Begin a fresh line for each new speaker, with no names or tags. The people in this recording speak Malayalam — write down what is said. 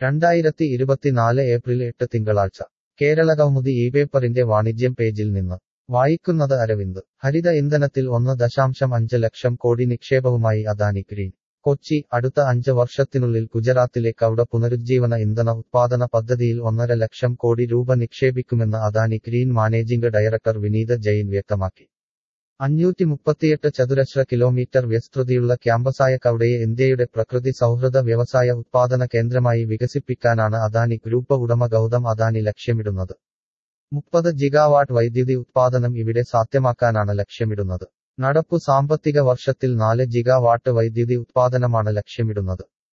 രണ്ടായിരത്തി ഇരുപത്തിനാല് ഏപ്രിൽ എട്ട് തിങ്കളാഴ്ച കേരളകൗമുദി ഈ പേപ്പറിന്റെ വാണിജ്യം പേജിൽ നിന്ന് വായിക്കുന്നത് അരവിന്ദ് ഹരിത ഇന്ധനത്തിൽ ഒന്ന് ദശാംശം അഞ്ച് ലക്ഷം കോടി നിക്ഷേപവുമായി അദാനി ഗ്രീൻ കൊച്ചി അടുത്ത അഞ്ച് വർഷത്തിനുള്ളിൽ ഗുജറാത്തിലെ കൗഡ പുനരുജ്ജീവന ഇന്ധന ഉത്പാദന പദ്ധതിയിൽ ഒന്നര ലക്ഷം കോടി രൂപ നിക്ഷേപിക്കുമെന്ന് Adani green managing director Vineetha Jain വ്യക്തമാക്കി അഞ്ഞൂറ്റി മുപ്പത്തിയെട്ട് ചതുരശ്ര കിലോമീറ്റർ വിസ്തൃതിയുള്ള ക്യാമ്പസായ കൗഡയെ ഇന്ത്യയുടെ പ്രകൃതി സൗഹൃദ വ്യവസായ ഉത്പാദന കേന്ദ്രമായി വികസിപ്പിക്കാനാണ് അദാനി ഗ്രൂപ്പ് ഉടമ ഗൗതം അദാനി ലക്ഷ്യമിടുന്നത് മുപ്പത് ജിഗാവാട്ട് വൈദ്യുതി ഉത്പാദനം ഇവിടെ സാധ്യമാക്കാനാണ് ലക്ഷ്യമിടുന്നത് നടപ്പു സാമ്പത്തിക വർഷത്തിൽ നാല് ജിഗാവാട്ട് വൈദ്യുതി ഉത്പാദനമാണ് ലക്ഷ്യമിടുന്നത്